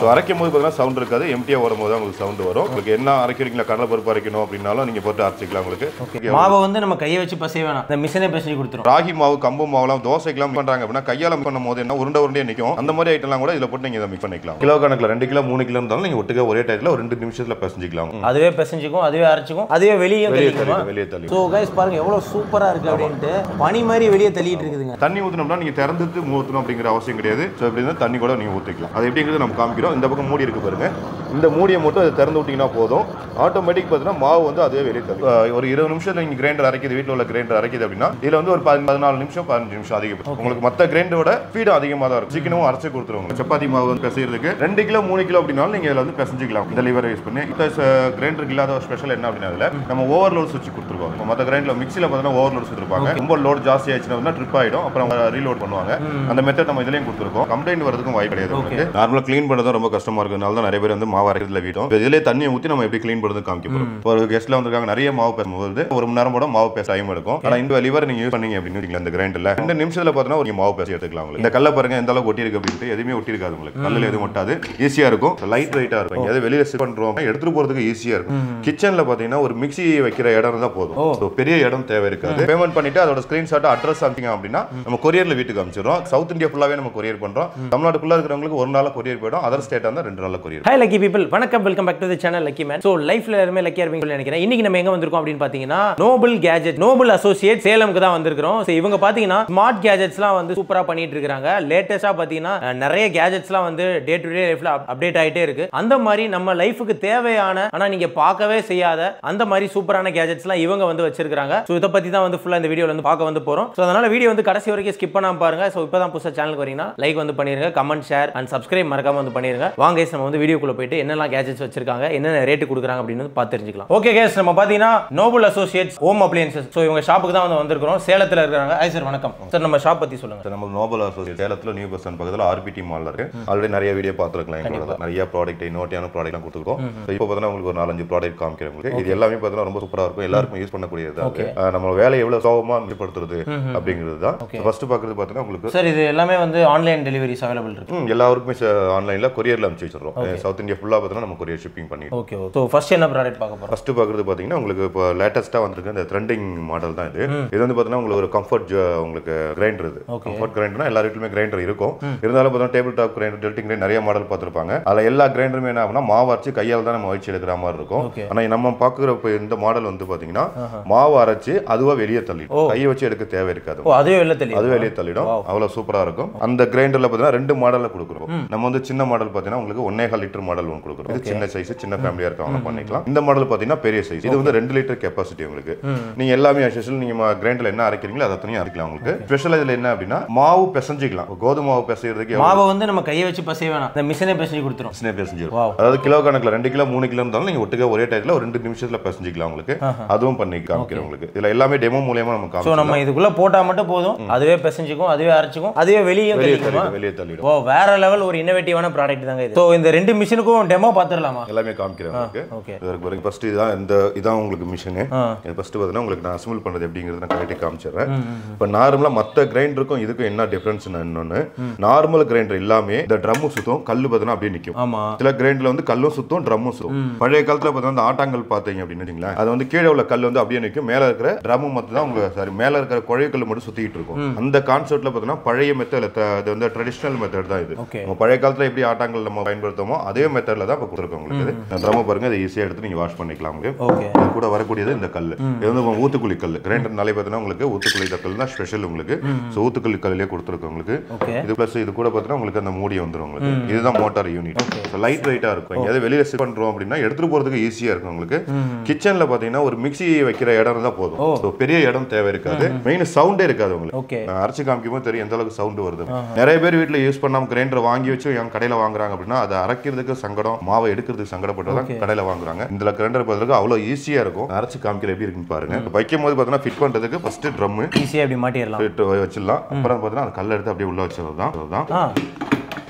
So அரைக்கும் போது பார்த்தீங்கன்னா சவுண்ட் இருக்காது எம்டியாக வரும்போது தான் உங்களுக்கு சவுண்ட் வரும் உங்களுக்கு என்ன அரைக்கிறீங்களா கடலை பருப்பு அரைக்கணும் அப்படின்னாலும் நீங்கள் போட்டு அரைச்சிக்கலாம் உங்களுக்கு மாவை வந்து நம்ம கையை வச்சு பசைய வேணாம் இந்த மிஷினே பிசைஞ்சு கொடுத்துரும் ராகி மாவு கம்பு மாவுலாம் தோசைக்கெல்லாம் பண்றாங்க அப்படின்னா கையால பண்ணும் போது என்ன உருண்டை உருண்டையே நிற்கும் அந்த மாதிரி ஐட்டம்லாம் கூட இதில் போட்டு நீங்கள் இதை மிக்ஸ் பண்ணிக்கலாம் கிலோ கணக்கில் ரெண்டு கிலோ மூணு கிலோ இருந்தாலும் நீங்கள் ஒட்டுக்க ஒரே டயத்தில் ஒரு ரெண்டு நிமிஷத்தில் பிசைஞ்சிக்கலாம் அதுவே பிசைஞ்சுக்கும் அதுவே அரைச்சிக்கும் அதுவே வெளியே வெளியே தெளிக்குமா தள்ளி வெளியே தள்ளி ஸோ கைஸ் பாருங்க எவ்வளவு சூப்பரா இருக்கு அப்படின்ட்டு பனி மாதிரி வெளியே தள்ளிட்டு இருக்குதுங்க தண்ணி ஊற்றணும்னா நீங்கள் திறந்துட்டு ஊற்றணும் அப்படிங்கிற அவசியம் கிடையாது ஸோ இப்படி இருந்தால் தண்ணி கூட நீங்கள் ஊற்றிக்கலாம் அது எப்படிங்கிறது நம்ம காமிக்கிறோம் இந்த பக்கம் மூடி இருக்கு பாருங்க இந்த மூடியை மட்டும் அதை திறந்து விட்டீங்கன்னா போதும் ஆட்டோமேட்டிக் பார்த்தீங்கன்னா மாவு வந்து அதுவே வெளியே தள்ளி அஹ் ஒரு இருபது நிமிஷத்தில் நீங்கள் கிரைண்டர் அரைக்குது வீட்டில் உள்ள கிரைண்டர் அரைக்குது அப்படின்னா இதில் வந்து ஒரு பதி- பதினாலு நிமிஷம் பதினஞ்சு நிமிஷம் அதிகம் உங்களுக்கு மற்ற கிரைண்டரோட ஸ்பீடு அதிகமாக தான் இருக்கும் சீக்கிரமும் அரைச்சு கொடுத்துருவாங்க சப்பாத்தி மாவு வந்து பிசைறதுக்கு ரெண்டு கிலோ மூணு கிலோ அப்படின்னாலும் நீங்கள் இதில் வந்து பிசைஞ்சிக்கலாம் இந்த லிவர் யூஸ் பண்ணி இந்த கிரைண்டருக்கு இல்லாத ஒரு ஸ்பெஷல் என்ன அப்படின்னா அதில் நம்ம ஓவர்லோட் சுவிட்ச் கொடுத்துருக்கோம் இப்போ மற்ற கிரைண்டரில் மிக்சியில் பார்த்தீங்கன்னா ஓவர்லோட் கொடுத்துருப்பாங்க ரொம்ப லோட் ஜாஸ்தி ஆயிடுச்சுன்னா அப்படின்னா ட்ரிப் ஆகிடும் அப்புறம் ரீலோட் பண்ணுவாங்க அந்த மெத்தட் நம்ம இதுலயும் கொடுத்துருக்கோம் கம்ப்ளைண்ட் வரதுக்கும் வாய்ப்பு கிடையாது உங்களுக்கு நார்மலாக க்ளீன் பண்ணுறது ரொம்ப கஷ்டமா இருக்கிறதுனால தான் நிறைய பேர் வந்து மாவு அரைக்கிறதுல வீட்டும் இப்போ இதிலே தண்ணியை ஊற்றி நம்ம எப்படி க்ளீன் பண்ணுறது காமிக்க போகிறோம் ஒரு கெஸ்ட்ல வந்திருக்காங்க நிறைய மாவு பேசும்போது ஒரு மணி நேரம் கூட மாவு பேச டைம் எடுக்கும் ஆனால் இந்த லிவர் நீங்க யூஸ் பண்ணீங்க அப்படின்னு வச்சுக்கலாம் இந்த கிரைண்டர்ல ரெண்டு நிமிஷத்துல பார்த்தீங்கன்னா ஒரு மாவு பேசி எடுத்துக்கலாம் உங்களுக்கு இந்த கல்லை பாருங்க எந்த அளவுக்கு ஒட்டி இருக்கு அப்படின்ட்டு எதுவுமே ஒட்டி இருக்காது உங்களுக்கு கல்லில் எதுவும் ஒட்டாது ஈஸியா இருக்கும் லைட் வெயிட்டா இருக்கும் எது வெளியில சிட் பண்றோம் எடுத்துட்டு போறதுக்கு ஈஸியா இருக்கும் கிச்சன்ல பாத்தீங்கன்னா ஒரு மிக்ஸி வைக்கிற இடம் தான் போதும் So, பெரிய இடம் தேவை இருக்காது பேமெண்ட் பண்ணிட்டு அதோட ஸ்கிரீன்ஷாட் அட்ரஸ் அனுப்பிங்க அப்படின்னா நம்ம கொரியர்ல வீட்டுக்கு அனுப்பிச்சிடுறோம் சவுத் இந்தியா ஃபுல்லாவே நம்ம கொரியர் பண்றோம் தமிழ்நாட்டுக்குள்ள இருக்கிறவங்களுக்கு ஒரு நாள் கொரியர் போயிடும் அதர் ஸ்டேட்டா இருந்தா ரெண்டு நாள்ல கொரியர் ஹாய் லக்கி பீப்பிள் வணக்கம் welcome back to the channel lucky man so லைஃப்ல எல்லாருமே லக்கியா இருப்பீங்கன்னு நினைக்கிறேன் இன்னைக்கு நம்ம எங்க வந்திருக்கோம் அப்படின்னு பாத்தீங்கன்னா நோபல் கேஜெட் நோபல் அசோசியேட் சேலமுக்கு தான் வந்திருக்கிறோம் ஸோ இவங்க பாத்தீங்கன்னா ஸ்மார்ட் கேஜெட்ஸ்லாம் வந்து சூப்பரா பண்ணிட்டு இருக்காங்க லேட்டஸ்டா பாத்தீங்கன்னா அஹ், நிறைய கேஜெட்ஸ்லாம் வந்து டே டு டே லைஃப்ல அப்டேட் ஆயிட்டே இருக்கு அந்த மாதிரி நம்ம லைஃபுக்கு தேவையான ஆனா நீங்க பார்க்கவே செய்யாத அந்த மாதிரி சூப்பரான கேஜெட்ஸ்லாம் இவங்க வந்து வச்சிருக்காங்க ஸோ இதை பத்தி தான் வந்து ஃபுல்லா இந்த வீடியோல வந்து பார்க்க வந்து போறோம் ஸோ அதனால வீடியோ வந்து கடைசி வரைக்கும் ஸ்கிப் பண்ணாம பாருங்க ஸோ இப்போ தான் புதுசாக சேனலுக்கு வரீங்கன்னா லைக் வந்து பண்ணிருங்க கமெண்ட் ஷேர் அண்ட் சப்ஸ்கிரைப் மறக்காம வந்து பண்ணிருங்க வாங்க guys, நம்ம வந்து வீடியோக்குள்ள போயிட்டு என்னெல்லாம் கேஜெட்ஸ் வச்சிருக்காங்க என்னென்ன ரேட் கொடுக்குறாங்க அப்படின்னு வந்து பார்த்து தெரிஞ்சுக்கலாம் ஓகே கேஸ் நம்ம பார்த்தீங்கன்னா Noble Associates home appliances so இவங்க ஷாப்புக்கு தான் வந்து வந்திருக்கிறோம் சேலத்தில் இருக்கிறாங்க ஐ சார் வணக்கம் சார் நம்ம ஷாப் பத்தி சொல்லுங்க நம்ம நோபல் அசோசியேட் சேலத்துல நியூ பஸ் ஸ்டாண்ட் பக்கத்துல ஆர்பிடி மால்ல இருக்கு ஆல்ரெடி நிறைய வீடியோ பார்த்துருக்கலாம் எங்களோட நிறைய ப்ராடக்ட் இன்னோட்டியான ப்ராடக்ட்லாம் கொடுத்துருக்கோம் இப்போ பார்த்தீங்கன்னா உங்களுக்கு ஒரு நாலஞ்சு ப்ராடக்ட் காமிக்கிறேன் உங்களுக்கு இது எல்லாமே பார்த்தீங்கன்னா ரொம்ப சூப்பரா இருக்கும் எல்லாருக்கும் யூஸ் பண்ணக்கூடியது தான் அது. அஹ் நம்ம வேலையை எவ்வளவு சோகமா மேம்படுத்துறது அப்படிங்கிறது தான் ஃபர்ஸ்ட் பார்க்கறது பார்த்தீங்கன்னா உங்களுக்கு சார் இது எல்லாமே வந்து ஆன்லைன் டெலிவரிஸ் அவைலபிள் இருக்கு ம், எல்லாருக்குமே ஆன்லைன்ல கொரியர்ல அனுப்பிச்சு வச்சிடுறோம் சவுத் இந்தியா ஃபுல்லா பார்த்தீங்கன்னா நம்ம கொரியர் ஷிப்பிங் பண்ணிடுவோம் ஓகே ஸோ ஃபர்ஸ்ட் என்ன ப்ராடக்ட் பார்க்க போறோம் ஃபர்ஸ்ட் பார்க்குறது பார்த்தீங்கன்னா உங்களுக்கு இப்போ லேட்டஸ்ட்டாக வந்திருக்கு இந்த ட்ரெண்டிங் மாடல் தான் இது இது வந்து பார்த்தீங்கன்னா உங்களுக்கு ஒரு கம்ஃபர்ட் உங்களுக்கு கிரைண்டர் இது கம்ஃபர்ட் கிரைண்டர்னா எல்லா வீட்லையுமே கிரைண்டர் இருக்கும் இருந்தாலும் பார்த்தீங்கன்னா table top grinder tilting grinder நிறைய மாடல் பார்த்துருப்பாங்க அதில் எல்லா கிரைண்டருமே என்ன ஆகும்னா மாவு அரைச்சு கையால் தான் நம்ம வச்சு எடுக்கிற மாதிரி இருக்கும் Okay. ஆனால் நம்ம பார்க்குற இப்போ இந்த மாடல் வந்து பார்த்தீங்கன்னா மாவு அரைச்சு அதுவாக வெளியே தள்ளிடும் கையை வச்சு எடுக்க தேவை இருக்காது ஓ அதுவே வெளில தெரியும் அது வெளியே தள்ளிடும் அவ்வளவு சூப்பரா இருக்கும் அந்த கிரைண்டர்ல பாத்தீங்கன்னா ரெண்டு மாடல்ல கொடுக்குறோம் நம்ம வந்து சின்ன மாடல் பாத்தீங்கன்னா உங்களுக்கு ஒன்னே கால் லிட்டர் மாடல் ஒன்று கொடுக்குறோம் இது சின்ன சைஸ் சின்ன ஃபேமிலியா இருக்கவங்க பண்ணிக்கலாம் இந்த மாடல் பாத்தீங்கன்னா பெரிய சைஸ் இது வந்து ரெண்டு லிட்டர் கெப்பாசிட்டி உங்களுக்கு நீங்க எல்லாமே ஸ்பெஷல் நீங்க கிரைண்டர்ல என்ன அரைக்கிறீங்களோ அதை தனியாக அரைக்கலாம் உங்களுக்கு ஸ்பெஷல் இதுல என்ன அப்படின்னா மாவு பிசைஞ்சிக்கலாம் கோதுமை மாவு பிசைறதுக்கு எவ்வளவு மாவை வந்து நம்ம கையை வச்சு பசைய வேணாம் இந்த மிஷினே பிசைஞ்சு கொடுத்துரும் பிரச்சனையே பிசைஞ்சிரும் Wow. அதாவது கிலோ கணக்குல ரெண்டு கிலோ மூணு கிலோ இருந்தாலும் நீங்க ஒட்டுக்க ஒரே டயத்துல ஒரு ரெண்டு நிமிஷத்துல பிசைஞ்சிக்கலாம் உங்களுக்கு அதுவும் பண்ணி காமிக்கிறேன் உங்களுக்கு இதுல எல்லாமே டெமோ மூலியமா நம்ம ஸோ காமிச்சோம் நம்ம இதுக்குள்ள போட்டா மட்டும் போதும் அதுவே பிசைஞ்சுக்கும் அதுவே அரைச்சிக்கும் அதுவே வெளியே வெளியே தெளிக்குமா தள்ளிடும் வெளியே தள்ளிடும் ஓ வேற லெவல் ஒரு இன்னோவேட்டிவான ப்ராடக்ட் தாங்க இது ஸோ இந்த ரெண்டு மிஷினுக்கும் டெமோ பார்த்துடலாமா எல்லாமே காமிக்கிறேன் உங்களுக்கு ஓகே இதற்கு பிறகு ஃபர்ஸ்ட் இதுதான் இந்த இதான் உங்களுக்கு மிஷினு ஆ. இது ஃபர்ஸ்ட் பார்த்தீங்கன்னா உங்களுக்கு நான் அசம்பிள் பண்ணுறது எப்படிங்கிறத நான் கரெக்டாக காமிச்சிடுறேன் இப்போ நார்மலாக மற்ற கிரைண்டருக்கும் இதுக்கும் என்ன டிஃப்ரென்ஸ் இன்னொன்று நார்மல் கிரைண்டர் இல்லாமே இந்த ட்ரம்மு சுத்தும் கல் பார்த்தீங்கன்னா அப்படியே நிற்கும் ஆமா சில கிரைண்டர்ல வந்து கல்லும் சுத்தும் ட்ரம்மும் சுத்தும் பழைய காலத்துல பார்த்தா அந்த ஆட்டாங்கல் பார்த்தீங்க அப்படின்னு வச்சுங்களேன் அது வந்து கீழே உள்ள கல் வந்து அப்படியே நிற்கும் மேல இருக்கிற ட்ரம் மட்டும் தான் உங்களுக்கு சாரி மேல இருக்கிற குழை கல் மட்டும் சுத்திட்டு இருக்கும் அந்த கான்செப்ட்ல பார்த்தீங்கன்னா பழைய மெத்தட் அது வந்து ட்ரெடிஷனல் மெத்தட் தான் இது Okay. நம்ம பழைய காலத்துல எப்படி ஆட்டாங்கல் நம்ம பயன்படுத்தோமோ அதே மெத்தட்ல தான் இப்போ கொடுத்துருக்கோம் உங்களுக்கு இந்த ட்ரம் பாருங்க இதை ஈஸியா எடுத்து நீங்க வாஷ் பண்ணிக்கலாம் உங்களுக்கு ஓகே இது கூட வரக்கூடியது இந்த கல் இது வந்து உங்க ஊத்துக்குழி கல் கிரைண்டர்னாலே பார்த்தீங்கன்னா உங்களுக்கு ஊத்துக்குழி கல் தான் ஸ்பெஷல் உங்களுக்கு ஸோ ஊத்துக்குழி கல்லே கொடுத்துருக்கோம் உங்களுக்கு ஓகே இது பிளஸ் இது கூட பார்த்தீங்கன்னா உங்களுக்கு அந்த மூடி வந்துரும் உங்களுக்கு இதுதான் மோட்டார் யூனிட் ஸோ லைட் வெயிட்டாக இருக்கும் எங்கேயாவது வெளியில செட் பண்றோம் அப்படின்னா எடுத்துட்டு போறதுக்கு ஈஸியா இருக்கும் உங்களுக்கு கிச்சன்ல பாத்தீங்கன்னா ஒரு மிக்ஸி வைக்கிற இடம் தான் போதும் ஸோ பெரிய இடம் தேவை இருக்காது மெயின் சவுண்டே இருக்காது உங்களுக்கு ஓகே நான் அரைச்சு காமிக்கும் போது தெரியும் எந்த அளவுக்கு சவுண்ட் வருது நிறைய பேர் வீட்ல யூஸ் பண்ணாம கிரைண்டர் வாங்கி வச்சு என் கடையில வாங்குறாங்க அப்படின்னா அதை அரைக்கிறதுக்கு சங்கடம் மாவை எடுக்கிறதுக்கு சங்கடப்பட்டு தான் கடையில வாங்குறாங்க இந்த கிரைண்டர் பார்த்துருக்கு அவ்வளவு ஈஸியா இருக்கும் நான் அரைச்சு காமிக்கிற எப்படி இருக்குன்னு பாருங்க இப்ப வைக்கும் போது பார்த்தீங்கன்னா ஃபிட் பண்றதுக்கு ஃபர்ஸ்ட் ட்ரம் ஈஸியாக அப்படி மாட்டிடலாம் வச்சிடலாம் அப்புறம் பார்த்தீங்கன்னா அந்த கல்லை எடுத்து அப்படியே உள்ள வச்சது தான் அதுதான் ஆ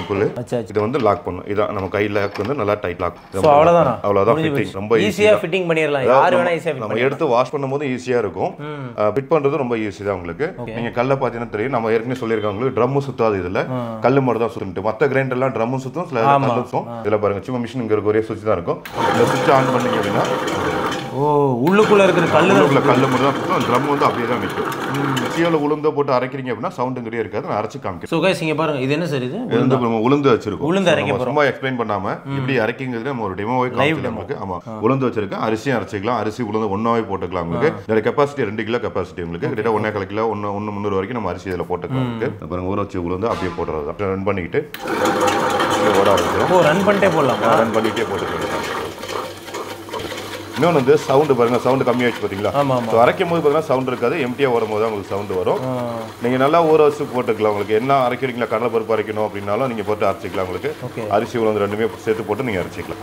புல்லு அச்சா அச்சா இது வந்து லாக் பண்ணும் இதான் நம்ம கையில் வந்து நல்லா டைட் லாக் ஸோ அவ்வளோதானா அவ்வளோதான் ஃபிட்டிங் ரொம்ப ஈஸி ஈஸியாக ஃபிட்டிங் பண்ணிடலாம் யார் வேணா ஈஸியாக ஃபிட் நம்ம எடுத்து வாஷ் பண்ணும்போது ஈஸியாக இருக்கும் ஃபிட் பண்ணுறது ரொம்ப ஈஸி தான் உங்களுக்கு நீங்கள் கல்லை பார்த்தீங்கன்னா தெரியும் நம்ம ஏற்கனவே சொல்லியிருக்காங்க உங்களுக்கு ட்ரம்மு சுத்தாது இதில் கல் மட்டும் தான் சுத்திட்டு மற்ற கிரைண்டர்லாம் ட்ரம்மும் சுத்தும் சில கல்லும் சுத்தும் இதில் பாருங்க சும்மா மிஷின் இங்கே இருக்க ஒரே சுவிட்ச் தான் இருக்கும் இந்த சுவிட்ச் ஆன் பண்ணீங்க அப்படின்னா ஓ உள்ளுக்குள்ள இருக்கிற கல்லு உள்ளுக்குள்ள கல் மட்டும் தான் சுத்தும் ட்ரம் வந்து அப்படியே தான் நிற்கும் சீவில் உளுந்த போட்டு அரைக்கிறீங்க அப்படின்னா சவுண்டுங்கிறே இருக்காது நான் அரைச்சு காமிக்கிறேன் ஸோ கைஸ் இங்கே பாருங்க இது என்ன சார் இது இது வந்து நம்ம உளுந்து வச்சிருக்கோம் உளுந்து அரைக்க நம்ம சும்மா எக்ஸ்பிளைன் பண்ணாம இப்படி அரைக்கிங்கிறது நம்ம ஒரு டெமோவே காமிச்சு நமக்கு ஆமா உளுந்து வச்சிருக்கேன் அரிசியும் அரைச்சிக்கலாம் அரிசி உளுந்து ஒன்னாவே போட்டுக்கலாம் உங்களுக்கு இதோட கெப்பாசிட்டி ரெண்டு கிலோ கெப்பாசிட்டி உங்களுக்கு கிட்டத்தட்ட ஒன்னே கால் கிலோ ஒன்று ஒன்று முந்நூறு வரைக்கும் நம்ம அரிசி இதில் போட்டுக்கலாம் உங்களுக்கு அப்புறம் ஊற வச்சு உளுந்து அப்படியே போட்டுறது தான் ரன் பண்ணிக்கிட்டு ஓட ஆரம்பிச்சிடும் ஓ ரன் பண்ணிட்டே போடலாமா ரன் பண்ணிக்கிட்டே போட்டுக்கலாம் இன்னொன்று வந்து சவுண்டு பாருங்க சவுண்டு கம்மியாகிடுச்சு பார்த்தீங்களா ஆமா ஆமா ஸோ அரைக்கும் போது பார்த்தீங்கன்னா சவுண்ட் இருக்காது எம்டியாக வரும்போது தான் உங்களுக்கு சவுண்டு வரும் நீங்கள் நல்லா ஊற வச்சு போட்டுக்கலாம் உங்களுக்கு என்ன அரைக்கிறீங்களா கடலை பருப்பு அரைக்கணும் அப்படின்னாலும் நீங்கள் போட்டு அரைச்சிக்கலாம் உங்களுக்கு ஓகே அரிசி உளுந்து ரெண்டுமே சேர்த்து போட்டு நீங்கள் அரைச்சிக்கலாம்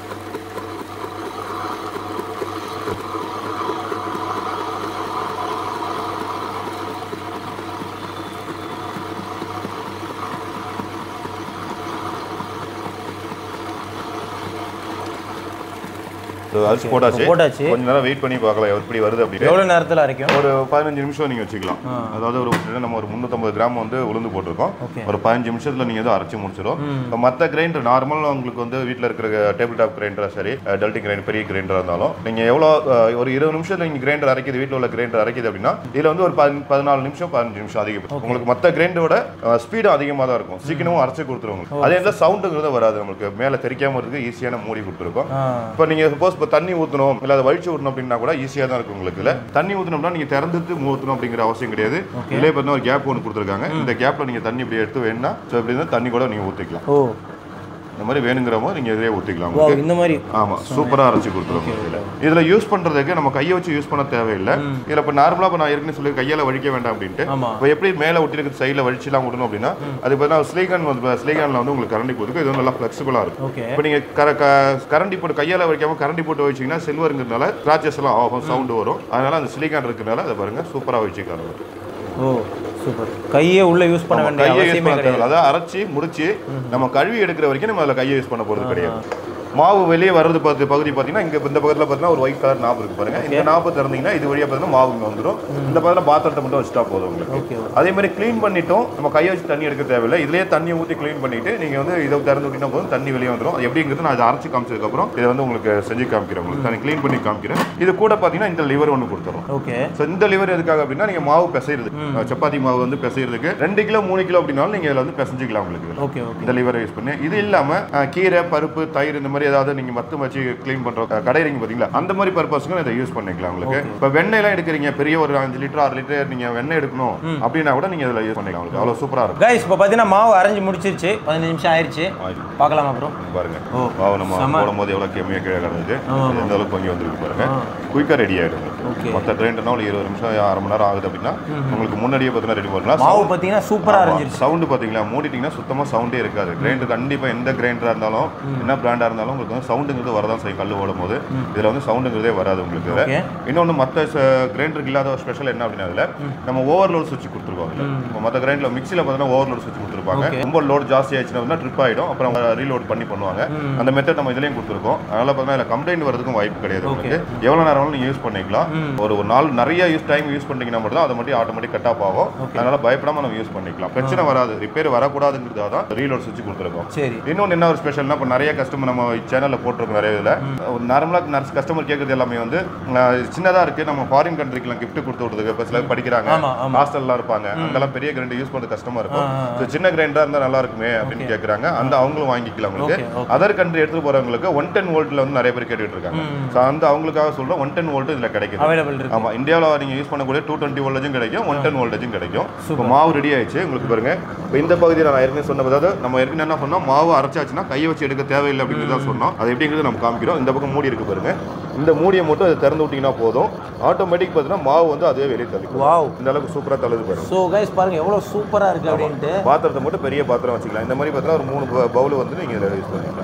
So, அரிசி போட்டாச்சு போட்டாச்சு கொஞ்ச நேரம் வெயிட் பண்ணி பார்க்கலாம் எப்படி வருது அப்படின்னு எவ்வளோ நேரத்தில் அரைக்கும் ஒரு பதினஞ்சு நிமிஷம் நீங்கள் வச்சுக்கலாம் அதாவது ஒரு நம்ம ஒரு முந்நூற்றம்பது கிராம் வந்து உளுந்து போட்டிருக்கோம் Okay. ஒரு பதினஞ்சு நிமிஷத்தில் நீங்கள் வந்து அரைச்சி முடிச்சிடும் இப்போ மற்ற கிரைண்டர் நார்மலாக உங்களுக்கு வந்து வீட்டில் இருக்கிற டேபிள் டாப் கிரைண்டராக சரி டல்ட்டி கிரைண்டர் பெரிய கிரைண்டராக இருந்தாலும் நீங்கள் எவ்வளோ அஹ், ஒரு இருபது நிமிஷத்தில் நீங்கள் கிரைண்டர் அரைக்கிது வீட்டில் உள்ள கிரைண்டர் அரைக்கிது அப்படின்னா இதில் வந்து ஒரு பதி- பதினாலு நிமிஷம் பதினஞ்சு நிமிஷம் அதிகம் உங்களுக்கு மற்ற கிரைண்டரோட ஸ்பீடும் அதிகமாக தான் இருக்கும் சீக்கிரமும் அரைச்சி கொடுத்துருவோம் உங்களுக்கு. அதே நேரத்தில் சவுண்டுங்கிறது வராது நம்மளுக்கு மேலே தெரிக்காம இருக்கு ஈஸியான மூடி கொடுத்துருக்கோம் ஆ இப்போ நீங்கள் சப்போஸ் இப்போ தண்ணி ஊற்றணும் இல்லை அதை வழிச்சு விடணும் அப்படின்னா கூட ஈஸியாக தான் இருக்கும் உங்களுக்கு இதில் தண்ணி ஊற்றணும்னா நீங்கள் திறந்துட்டு ஊற்றணும் அப்படிங்கிற அவசியம் கிடையாது இதிலே பார்த்தீங்கன்னா ஒரு கேப் ஒன்று கொடுத்துருக்காங்க இந்த கேப்பில் நீங்கள் தண்ணி இப்படி எடுத்து வேணும்னா ஸோ இப்படி இருந்தால் தண்ணி கூட நீங்கள் ஊற்றிக்கலாம் ஓ இந்த மாதிரி வேணுங்கிற போது நீங்கள் இதிலே ஊற்றிக்கலாம் வா இந்த மாதிரி ஆமாம் சூப்பராக அரைச்சி கொடுத்துருவோம் இதில் இதில் யூஸ் பண்ணுறதுக்கு நம்ம கையை வச்சு யூஸ் பண்ண தேவையில்லை இதில் இப்போ நார்மலாக இப்போ நான் ஏற்கனவே சொல்லி கையால் வலிக்க வேண்டாம் அப்படின்ட்டு ஆமா இப்போ எப்படி மேலே ஒட்டிருக்கு சைடில் வலிச்சுலாம் விடணும் அப்படின்னா அது பார்த்தீங்கன்னா ஸ்லீகன் வந்து ஸ்லீகனில் வந்து உங்களுக்கு கரண்டி கொடுக்கும் இது வந்து நல்லா ஃப்ளெக்சிபிளாக இருக்கும் ஓகே இப்போ நீங்கள் கர க- கரண்டி போட்டு கையால் வைக்காம கரண்டி போட்டு வச்சீங்கன்னா சில்வருங்கிறதுனால ஸ்க்ராச்சஸ் எல்லாம் ஆகும் சவுண்டு வரும் அதனால அந்த சிலிகான் இருக்கிறனால அதை பாருங்க சூப்பராக வச்சுக்கலாம் ஓ சூப்பர் கையே உள்ள யூஸ் பண்ண வேண்டிய கையை யூஸ் அவசியமே பண்ண கிடையாது தேவையில்ல அதாவது அரைச்சி முடிச்சு நம்ம கழுவி எடுக்கிற வரைக்கும் நம்ம அதில் கையை யூஸ் பண்ண போகிறது கிடையாது மாவு வெளியே வர்றது பார்த்து பகுதி பார்த்தீங்கன்னா இங்கே இந்த பக்கத்தில் பார்த்தீங்கன்னா ஒரு ஒயிட் கலர் நாப்பு இருக்கு பாருங்க இந்த நாப்பு திறந்தீங்கன்னா இது வழியாக பார்த்தீங்கன்னா மாவு இங்கே வந்துடும் இந்த பக்கத்தில் பாத்திரத்தை மட்டும் வச்சுட்டா போதும் உங்களுக்கு ஓகே அதே மாதிரி க்ளீன் பண்ணிட்டோம் நம்ம கையை வச்சு தண்ணி எடுக்க தேவையில்லை இதுலயே தண்ணி ஊற்றி க்ளீன் பண்ணிட்டு நீங்கள் வந்து இதை திறந்து விட்டீங்கன்னா போதும் தண்ணி வெளியே வந்துடும் அது எப்படிங்கிறது நான் இதை அரைச்சி காமிச்சதுக்கப்புறம் இதை வந்து உங்களுக்கு செஞ்சு காமிக்கிறேன் உங்களுக்கு நான் க்ளீன் பண்ணி காமிக்கிறேன் இது கூட பார்த்தீங்கன்னா இந்த லிவர் ஒன்று கொடுத்துரும் ஓகே ஸோ இந்த லிவர் எதுக்காக அப்படின்னா நீங்கள் மாவு பிசைறது சப்பாத்தி மாவு வந்து பிசைறதுக்கு ரெண்டு கிலோ மூணு கிலோ அப்படின்னாலும் நீங்கள் இதில் வந்து பிசைஞ்சிக்கலாம் உங்களுக்கு இதுல. ஓகே ஓகே இந்த லிவரை யூஸ் பண்ணி இது இல்லாமல் கீரை பருப்பு தயிர் இந்த மாதிரி ஏதாவது நீங்கள் மத்து வச்சு க்ளீன் பண்ணுறோம் கடையிறீங்க பார்த்தீங்களா அந்த மாதிரி பர்பஸ்க்கும் இதை யூஸ் பண்ணிக்கலாம் உங்களுக்கு இப்போ வெண்ணெய்லாம் எடுக்கிறீங்க பெரிய ஒரு அஞ்சு லிட்டர் ஆறு லிட்டர் நீங்கள் வெண்ணெய் எடுக்கணும் அப்படின்னா கூட நீங்கள் இதில் யூஸ் பண்ணிக்கலாம் உங்களுக்கு அவ்வளோ சூப்பராக இருக்கும் கைஸ் இப்போ பார்த்தீங்கன்னா மாவு அரைஞ்சு முடிச்சிருச்சு பதினஞ்சு நிமிஷம் ஆயிடுச்சு ஆயிடும். பார்க்கலாமா ப்ரோ பாருங்க ஓ. மாவு நம்ம செம. போடும்போது எவ்வளோ கம்மியாக கீழே கிடந்துச்சு ஆமா, இது எந்த அளவுக்கு கொஞ்சம் வந்துருக்கு பாருங்க குயிக்காக ரெடி ஆகிடும் ஓகே மற்ற கிரைண்டர்னா ஒரு இருபது நிமிஷம் அரை மணி நேரம் ஆகுது அப்படின்னா உங்களுக்கு முன்னாடியே பார்த்தீங்கன்னா ரெடி பண்ணலாம் மாவு பார்த்தீங்கன்னா சூப்பராக அரைஞ்சிருச்சு சவுண்டு பார்த்தீங்களா மூடிட்டீங்கன்னா சுத்தமாக சவுண்டே இருக்காது கிரைண்டர் கண்டிப்பாக எந்த கிரைண்டராக இருந்தாலும் என்ன பிராண்டாக இருந்தாலும் உங்களுக்கு வந்து சவுண்டுங்கிறது வரதான் செய்யும் கல் ஓடும் போது இதில் வந்து சவுண்டுங்கிறதே வராது உங்களுக்கு இதுல. ஓகே இன்னொன்று மற்ற கிரைண்டருக்கு இல்லாத ஒரு ஸ்பெஷல் என்ன அப்படின்னா அதில் நம்ம ஓவர்லோட் சுவிட்ச் கொடுத்துருக்கோம் அதில் இப்போ மற்ற கிரைண்டரில் மிக்சியில் பார்த்தீங்கன்னா ஓவர்லோட் சுவிட்ச் கொடுத்துருப்பாங்க Okay. ரொம்ப லோட் ஜாஸ்தி ஆயிடுச்சுன்னா அப்படின்னா ட்ரிப் ஆகிடும் அப்புறம் ரீலோட் பண்ணி பண்ணுவாங்க அந்த மெத்தட் நம்ம இதுலேயும் கொடுத்துருக்கோம் அதனால பார்த்தீங்கன்னா இதில் கம்ப்ளைண்ட் வரதுக்கும் வாய்ப்பு கிடையாது உங்களுக்கு எவ்வளோ நேரம் வேணாலும் நீங்கள் யூஸ் பண்ணிக்கலாம் ஒரு ஒரு நாள் நிறைய யூஸ் டைம் யூஸ் பண்ணிட்டீங்கன்னா மட்டும் தான் அதை மட்டும் ஆட்டோமேட்டிக் கட் ஆஃப் ஆகும் அதனால பயப்படாம நம்ம யூஸ் பண்ணிக்கலாம் பிரச்சனை வராது ரிப்பேர் வரக்கூடாதுங்கிறதா தான் ரீலோட் சுவிட்ச் கொடுத்துருக்கோம் சரி இன்னொன்று என்ன ஒரு ஸ்பெஷல்னா இப்போ நிறைய கஸ்டமர் நம்ம சேனலில் போட்டிருக்கோம் நிறைய இதில் நார்மலாக நிறைய கஸ்டமர் கேட்குறது எல்லாமே வந்து சின்னதாக இருக்குது நம்ம ஃபாரின் கண்ட்ரிக்கெலாம் gift கொடுத்து விடுறதுக்கு இப்போ சிலர் படிக்கிறாங்க ஆமா ஆமா ஹாஸ்டல்லாம் இருப்பாங்க அங்கெல்லாம் பெரிய கிரைண்டர் யூஸ் பண்ணுறது கஷ்டமா இருக்கும் ஆ, ஆ, So, சின்ன கிரைண்டராக இருந்தால் நல்லா இருக்குமே அப்படின்னு கேட்குறாங்க அந்த அவங்களும் வாங்கிக்கலாம் உங்களுக்கு ஓகே ஓகே அதர் கண்ட்ரி எடுத்துட்டு போறவங்களுக்கு ஒன் டென் வோல்ட்ல வந்து நிறைய பேர் கேட்டுட்டு இருக்காங்க ஸோ அந்த அவங்களுக்காக சொல்றோம் ஒன் டென் வோல்ட் இதுல கிடைக்குது அவைலபிள் இருக்கு ஆமா இந்தியாவில் நீங்க யூஸ் பண்ணக்கூடிய டூ டுவெண்ட்டி வோல்டேஜும் கிடைக்கும் ஒன் டென் வோல்டேஜும் கிடைக்கும் இப்போ மாவு ரெடி ஆயிடுச்சு உங்களுக்கு பாருங்க இப்போ இந்த பகுதியில் நான் ஏற்கனவே சொன்ன அதாவது நம்ம ஏற்கனவே என்ன சொன்னோம் மாவு அரைச்சாச்சுன்னா கையை வச்சு எடுக்க தேவையில்லை அப்படின்னு தான் சொன்னோம் அது எப்படிங்கிறது நம்ம காமிக்கிறோம் இந்த பக்கம் மூடி இருக்கு பாருங்க இந்த மூடியை மட்டும் அதை திறந்து விட்டீங்கன்னா போதும் ஆட்டோமேட்டிக் பார்த்தீங்கன்னா மாவு வந்து அதுவே வெளியே தள்ளிக்கும் வாவ் இந்த அளவுக்கு சூப்பராக தள்ளுது பாருங்க ஸோ கைஸ் பாருங்க எவ்வளோ சூப்பராக இருக்கு அப்படின்ட்டு பாத்திரத்தை மட்டும் பெரிய பாத்திரம் வச்சுக்கலாம் இந்த மாதிரி பார்த்தீங்கன்னா ஒரு மூணு பவுல் வந்து நீங்கள் இதில் யூஸ் பண்ணிக்கலாம்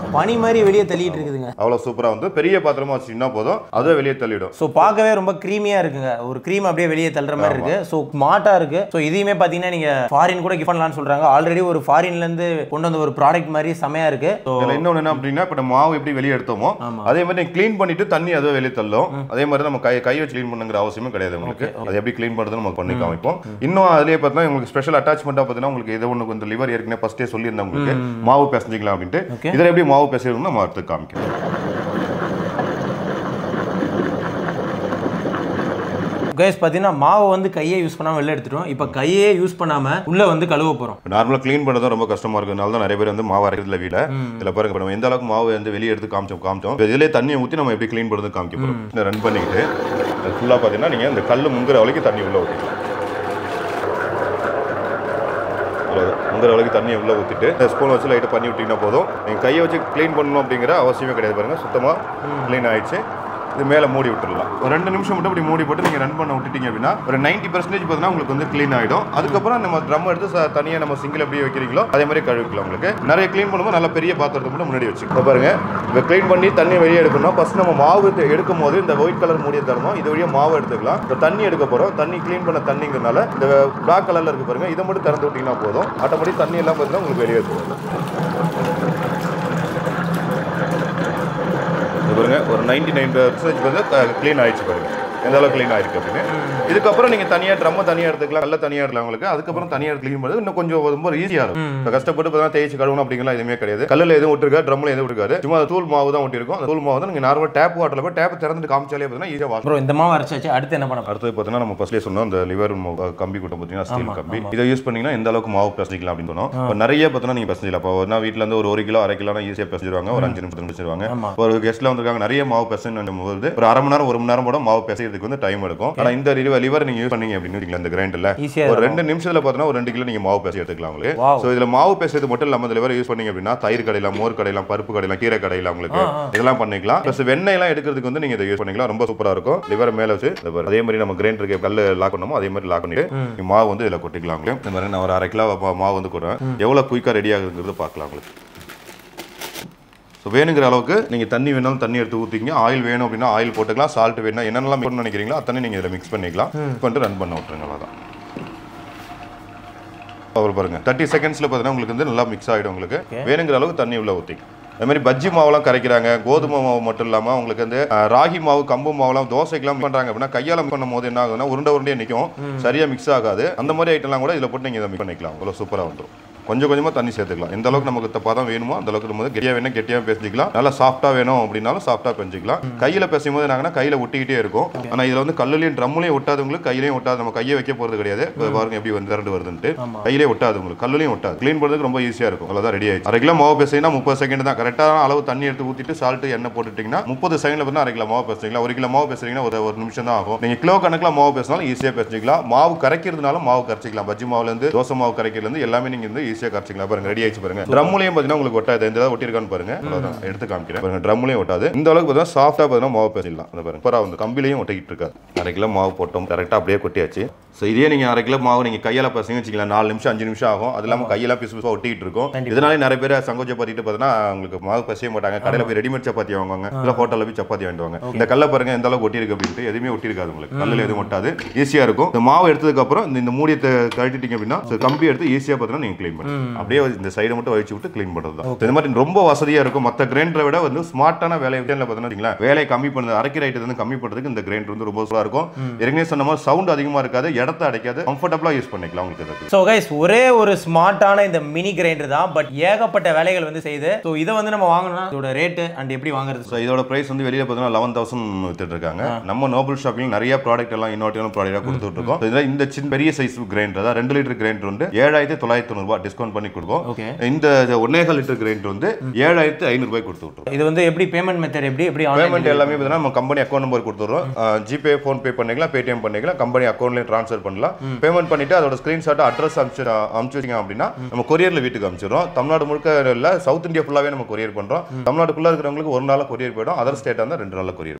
பனி மாதிரி வெளியே தள்ளிட்டு இருக்குதுங்க அவ்வளோ சூப்பராக வந்து பெரிய பாத்திரமா வச்சிங்கன்னா போதும் அதுவே வெளியே தள்ளிடும் ஸோ பார்க்கவே ரொம்ப க்ரீமியாக இருக்குங்க ஒரு க்ரீம் அப்படியே வெளியே தள்ளுற மாதிரி இருக்கு ஸோ ஸ்மார்ட்டாக இருக்கு ஸோ இதையுமே பார்த்தீங்கன்னா நீங்கள் ஃபாரின் கூட கிஃப்ட் பண்ணலாம்னு சொல்றாங்க ஆல்ரெடி ஒரு ஃபாரின்லேருந்து கொண்டு வந்த ஒரு ப்ராடக்ட் மாதிரி செமையா இருக்கு ஸோ இதில் இன்னொன்று என்ன அப்படின்னா இப்போ நம்ம மாவு எப்படி வெளியே எடுத்தோமோ அதே மாதிரி நீங்கள் க்ளீன் பண்ணிட்டு தண்ணி அதுவே வெளியே தள்ளும் அதே மாதிரி நம்ம கை கை வச்சு க்ளீன் பண்ணுங்கிற அவசியமே கிடையாது உங்களுக்கு அது எப்படி க்ளீன் பண்ணுறது நம்ம பண்ணி காமிப்போம் இன்னும் அதுலேயே பார்த்தீங்கன்னா உங்களுக்கு ஸ்பெஷல் அட்டாச்மெண்ட்டாக பார்த்தீங்கன்னா உங்களுக்கு இது ஒன்று கொஞ்சம் லிவர் ஏற்கனவே ஃபஸ்ட்டே சொல்லியிருந்தேன் உங்களுக்கு மாவு பிசைஞ்சிக்கலாம் அப்படின்ட்டு இதில் எப்படி மாவு பிசையணும்னு நம்ம அடுத்து காமிக்கிறோம் கைஸ் பார்த்தீங்கன்னா மாவை வந்து கையே யூஸ் பண்ணாமல் வெளில எடுத்துட்டோம் இப்போ கையே யூஸ் பண்ணாமல் உள்ளே வந்து கழுவ போகிறோம் நார்மலாக க்ளீன் பண்ணுறது ரொம்ப கஷ்டமாக இருக்கிறதுனால தான் நிறைய பேர் வந்து மாவு அரைக்கிறதுல வீட இதில் பாருங்க இப்போ நம்ம எந்த அளவுக்கு மாவு வந்து வெளியே எடுத்து காமிச்சோம் காமிச்சோம் இப்போ இதிலே தண்ணியை ஊற்றி நம்ம எப்படி க்ளீன் பண்ணுறது காமிக்க போகிறோம் இந்த ரன் பண்ணிக்கிட்டு ஃபுல்லாக பார்த்தீங்கன்னா நீங்கள் இந்த கல் முங்குற வரைக்கும் தண்ணி உள்ளே ஊற்றிக்கலாம் அவ்வளோதான் முங்குற வரைக்கும் தண்ணியை உள்ளே ஊற்றிட்டு இந்த ஸ்பூன் வச்சு லைட்டாக பண்ணி விட்டிங்கன்னா போதும் நீங்கள் கையை வச்சு க்ளீன் பண்ணணும் அப்படிங்கிற அவசியமே கிடையாது பாருங்க சுத்தமாக க்ளீன் ஆயிடுச்சு இது மேலே மூடி விட்டுடலாம் ஒரு ரெண்டு நிமிஷம் மட்டும் இப்படி மூடி போட்டு நீங்கள் ரன் பண்ண விட்டுட்டீங்க அப்படின்னா ஒரு நைன்ட்டி பர்சன்டேஜ் பார்த்தீங்கன்னா உங்களுக்கு வந்து க்ளீன் ஆகிடும் அதுக்கப்புறம் நம்ம ட்ரம் எடுத்து ச- தனியாக நம்ம சிங்கிள் எப்படி வைக்கிறீங்களோ அதே மாதிரி கழுவிக்கலாம் உங்களுக்கு நிறைய க்ளீன் பண்ணும்போது நல்ல பெரிய பாத்திரத்தை மட்டும் முன்னாடி வச்சுக்கோ பாருங்க இப்போ க்ளீன் பண்ணி தண்ணி வெளியே எடுக்கணும் ஃபர்ஸ்ட் நம்ம மாவு எடுத்து- எடுக்கும் போது இந்த ஒயிட் கலர் மூடியை தரணும் இது வழியாக மாவு எடுத்துக்கலாம் இப்போ தண்ணி எடுக்க போகிறோம் தண்ணி க்ளீன் பண்ண தண்ணிங்கிறனால இந்த பிளாக் கலரில் இருக்கு பாருங்க இதை மட்டும் திறந்து விட்டீங்கன்னா போதும் ஆட்டோமேட்டிக் தண்ணி எல்லாம் பார்த்தீங்கன்னா உங்களுக்கு வெளியே எடுத்துரும் இது பாருங்க ஒரு நைன்டி நைன் பர்சன்டேஜ் வந்து க்ளீன் ஆயிடுச்சு பாருங்க எந்த அளவுக்கு க்ளீன் ஆயிருக்கு அப்படின்னு இதுக்கப்புறம் நீங்க தனியா ட்ரம்ம தனியா எடுத்துக்கலாம் கல்ல தனியா எடுக்கலாம் உங்களுக்கு அதுக்கப்புறம் தனியா க்ளீன் பண்ணுறது இன்னும் கொஞ்சம் ரொம்ப ஈஸியா இருக்கும் இப்போ கஷ்டப்பட்டு இப்போ தேய்ச்சி கழுவணும் அப்படிங்கலாம் எதுவுமே கிடையாது கல்லில் எதுவும் விட்டுருக்கா ட்ரம்ல எதுவும் இருக்காது சும்மா அது தூள் மாவு தான் ஒட்டிருக்கும் அந்த தூள் மாவு தான் நீங்க நார்மல் டேப் வாட்டர்ல போய் டேப் திறந்துட்டு காமிச்சாலே பார்த்தீங்கன்னா ஈஸியாக வாஷ் ப்ரோ இந்த மாவு அரைச்சாச்சு அடுத்து என்ன பண்ண போறோம்? அடுத்தது பார்த்தீங்கன்னா நம்ம ஃபர்ஸ்ட்லேயே சொன்னோம் அந்த லிவர் கம்பி கூட்டம் பார்த்தீங்கன்னா ஸ்டீல் கம்பி இதை யூஸ் பண்ணீங்கன்னா எந்த அளவுக்கு மாவு பிசைக்கலாம் அப்படின்னு சொன்னோம் இப்போ நிறைய பார்த்தீங்கன்னா நீங்கள் பிசைக்கலாம் இப்போ ஒரு நாள் வீட்டில் இருந்து ஒரு ஒரு கிலோ அரை கிலோ ஈஸியாக பிசைச்சிருவாங்க ஒரு அஞ்சு நிமிஷத்துல பிசைச்சிருவாங்க ஆமா. ஒரு கெஸ்ட்ல வந்திருக்காங்க நிறைய மாவு பிசைன்னு போது ஒரு அரை மணி நேரம் ஒரு மணி நேரம் கூட மாவு பிசைறதுக்கு வந்து டைம் எடுக்கும் ஆனால் இந்த லிவர் லிவர் நீங்கள் யூஸ் பண்ணீங்க அப்படின்னு வச்சுக்கோங்களேன், இந்த கிரைண்டர்ல ஈஸியா ஒரு ரெண்டு நிமிஷத்துல பார்த்தீங்கன்னா ஒரு ரெண்டு கிலோ நீங்க மாவு பேசி எடுத்துக்கலாம் உங்களுக்கு Wow. ஸோ இதுல மாவு பேசுறது மட்டும் இல்லாம இதுல வேற யூஸ் பண்ணீங்க அப்படின்னா தயிர் கடையில மோர் கடையில பருப்பு கடையில கீரை கடையில உங்களுக்கு இதெல்லாம் பண்ணிக்கலாம் ப்ளஸ் வெண்ணெய் எல்லாம் எடுக்கிறதுக்கு வந்து நீங்க இதை யூஸ் பண்ணிக்கலாம் ரொம்ப சூப்பரா இருக்கும் லிவர் மேல வச்சு இந்த பாரு. அதே மாதிரி நம்ம கிரைண்டருக்கு கல்லு லாக் பண்ணோமோ அதே மாதிரி லாக் பண்ணிட்டு நீங்க மாவு வந்து இதுல கொட்டிக்கலாம் உங்களுக்கு இந்த மாதிரி நான் ஒரு அரை கிலோ மா- மாவு வந்து கொடுறேன் எவ்வளவு குயிக்கா ரெடி ஆகுதுங்கிறது பார்க்கலாம் உங்களுக்கு ஸோ வேணுங்கிற அளவுக்கு நீங்கள் தண்ணி வேணாலும் தண்ணி எடுத்து ஊற்றிங்க ஆயில் வேணும் அப்படின்னா ஆயில் போட்டுக்கலாம் சால்ட் வேணும் என்னென்னலாம் மிக்ஸ் நினைக்கிறீங்களோ அத்தனை நீங்கள் இதில் மிக்ஸ் பண்ணிக்கலாம் மிக்ஸ் பண்ணிட்டு ரன் பண்ண விட்டுருங்க அவ்வளோதான் அவர் பாருங்க தேர்ட்டி செகண்ட்ஸில் பார்த்தீங்கன்னா உங்களுக்கு வந்து நல்லா மிக்ஸ் ஆகிடும் உங்களுக்கு வேணுங்கிற அளவுக்கு தண்ணி உள்ள ஊற்றி அதே மாதிரி பஜ்ஜி மாவுலாம் கரைக்கிறாங்க கோதுமை மாவு மட்டும் இல்லாமல் உங்களுக்கு வந்து அஹ், ராகி மாவு கம்பு மாவுலாம் தோசைக்கெல்லாம் பண்றாங்க அப்படின்னா கையால் பண்ணும் போது என்ன ஆகுதுன்னா உருண்டை உருண்டையே நிற்கும் சரியாக மிக்ஸ் ஆகாது அந்த மாதிரி ஐட்டம்லாம் கூட இதில் போட்டு நீங்கள் இதை மிக்ஸ் பண்ணிக்கலாம் அவ்வளோ சூப்பராக வந்துடும் கொஞ்சம் கொஞ்சமாக தண்ணி சேர்த்துக்கலாம் எந்த அளவுக்கு நமக்கு த- பதம் வேணுமோ அந்த அளவுக்கு நம்ம வந்து கெட்டியாக வேணும் கெட்டியாக பேசிக்கலாம் நல்லா சாஃப்டாக வேணும் அப்படின்னாலும் சாஃப்டாக பெஞ்சிக்கலாம் கையில் பேசும் போது என்னாங்கன்னா கையில் ஒட்டிக்கிட்டே இருக்கும் ஆனால் இதில் வந்து கல்லுலையும் ட்ரம்லையும் ஒட்டாதவங்களுக்கு கையிலையும் ஒட்டாது நம்ம கையை வைக்க போகிறது கிடையாது இப்ப பாருங்க எப்படி வந்து திரண்டு வருதுன்ட்டு கையிலே ஒட்டாது உங்களுக்கு கல்லுலையும் ஒட்டாது க்ளீன் பண்ணுறதுக்கு ரொம்ப ஈஸியாக இருக்கும் அவ்வளோதான் ரெடி ஆயிடுச்சு அரை கிலோ மாவு பேசிங்கன்னா முப்பது செகண்ட் தான் கரெக்டான அளவு தண்ணி எடுத்து ஊற்றிட்டு சால்ட்டு எண்ணெய் போட்டுட்டிங்கன்னா முப்பது செகண்டில் பார்த்தா அரை கிலோ மாவு பேசுறீங்களா ஒரு கிலோ மாவு பேசுறீங்கன்னா ஒரு ஒரு நிமிஷம் தான் ஆகும் நீங்கள் கிலோ கணக்கில் மாவு பேசினாலும் ஈஸியாக பேசிக்கலாம் மாவு கரைக்கிறதுனால மாவு கரைச்சிக்கலாம் பஜ்ஜி மாவுலேருந்து தோசை மாவு கரைக்கிறதுலேருந்து எல்லாமே நீங்கள் வந்து ஈஸியாக கரைச்சிக்கலாம் பாருங்க ரெடி ஆயிடுச்சு பாருங்க ட்ரம்லையும் பார்த்தீங்கன்னா உங்களுக்கு ஒட்டாது இந்த ஏதாவது ஒட்டியிருக்கான்னு பாருங்க அவ்வளவுதான். எடுத்து காமிக்கிறேன் பாருங்க ட்ரம்லையும் ஒட்டாது இந்த அளவுக்கு பார்த்தீங்கன்னா சாஃப்டாக பார்த்தீங்கன்னா மாவு பேசிடலாம் அந்த பாருங்க சூப்பராக வந்து கம்பிலையும் ஒட்டிக்கிட்டு இருக்காது அரை கிலோ மாவு போட்டோம் கரெக்டாக அப்படியே கொட்டியாச்சு ஸோ இதே நீங்கள் அரை கிலோ மாவு நீங்கள் கையால் பசங்க வச்சுக்கலாம் நாலு நிமிஷம் அஞ்சு நிமிஷம் ஆகும் அது இல்லாமல் கையெல்லாம் பிசு பிசுவாக ஒட்டிக்கிட்டு இருக்கும் இதனால நிறைய பேர் சங்கோச்சப்பாத்திட்டு பார்த்தீங்கன்னா உங்களுக்கு மாவு பசைய மாட்டாங்க கடையில் போய் ரெடிமேட் சப்பாத்தி வாங்குவாங்க இல்லை ஹோட்டலில் போய் சப்பாத்தி வாங்கிடுவாங்க இந்த கல்லை பாருங்க எந்த அளவுக்கு ஒட்டியிருக்கு அப்படின்ட்டு எதுவுமே ஒட்டியிருக்காது உங்களுக்கு கல்லில் எதுவும் ஒட்டாது ஈஸியாக இருக்கும் இந்த மாவு எடுத்ததுக்கு அப்புறம் இந்த- இந்த மூடியை த- கழட்டிட்டீங்க அப்படின்னா so கம்பி எடுத்து ஈஸியாக பார்த்தீங்கன்னா நீங்கள் க்ளீன் பண்ணுங்க அப்படியே இந்த சைடை மட்டும் வச்சு விட்டு க்ளீன் பண்ணுறது தான் இந்த மாதிரி ரொம்ப வசதியாக இருக்கும் மற்ற கிரைண்டரை விட வந்து ஸ்மார்ட்டான வேலை விஷயத்தில் பார்த்தீங்கன்னா வச்சுங்களேன், வேலையை கம்மி பண்ணுறது அரைக்கிற ஐட்டத்தை வந்து கம்மி பண்ணுறதுக்கு இந்த கிரைண்டர் வந்து ரொம்ப சூப்பராக இருக்கும் ஏற்கனவே சொன்ன மாதிரி சவுண்ட் அதிகமாக இருக்காது இடத்த அடைக்காது கம்ஃபர்டபுளாக யூஸ் பண்ணிக்கலாம் உங்களுக்கு இதுக்கு ஸோ கைஸ் ஒரே ஒரு ஸ்மார்ட்டான இந்த மினி கிரைண்டர் தான் பட் ஏகப்பட்ட வேலைகள் வந்து செய்யுது ஸோ இதை வந்து நம்ம வாங்கணும்னா இதோட ரேட்டு அண்ட் எப்படி வாங்குறது ஸோ இதோட பிரைஸ் வந்து வெளியில பார்த்தீங்கன்னா லெவன் தௌசண்ட் வித்துட்டு இருக்காங்க நம்ம நோபல் ஷாப்பிங் நிறைய ப்ராடக்ட் எல்லாம் இன்னோட்டியான ப்ராடக்டாக கொடுத்துட்டு இருக்கோம் இதுல இந்த சின்ன பெரிய சைஸ் கிரைண்டர் அதாவது ரெண்டு லிட்டர் கிரைண்டர் வந்து ஏழாயிரத்தி தொள்ளாயிரத்தி தொண்ணூறுபா டிஸ்கவுண்ட் பண்ணி கொடுக்கும் ஓகே இந்த ஒன்னேகால் லிட்டர் கிரைண்டர் வந்து ஏழாயிரத்தி ஐநூறுபாய் கொடுத்து விட்டுருவோம் இது வந்து எப்படி பேமெண்ட் மெத்தட் எப்படி எப்படி பேமெண்ட் ஆன்லைன் எல்லாமே பார்த்தீங்கன்னா நம்ம கம்பெனி அக்கௌண்ட் நம்பர் கொடுத்துறோம் ஜிபே ஃபோன் பே பண்ணிக்கலாம் பேடிஎம் பண்ணிக்கலாம் கம்பெனி அக்கௌண்ட்லேயும் ட்ரான்ஸ்ஃபர் பண்ணலாம் பேமெண்ட் பண்ணிட்டு அதோட ஸ்க்ரீன்ஷாட் அட்ரஸ் அனுப்பிச்சு அனுப்பிச்சு வச்சிங்க அப்படின்னா நம்ம கொரியரில் வீட்டுக்கு அனுப்பிச்சிடுறோம் தமிழ்நாடு முழுக்க இல்லை சவுத் இந்தியா ஃபுல்லாகவே நம்ம கொரியர் பண்ணுறோம் தமிழ்நாடுக்குள்ளே இருக்கிறவங்களுக்கு ஒரு நாள் கொரியர் போயிடும் அதர் ஸ்டேட்டாக இருந்தால் ரெண்டு நாளில் கொரியர்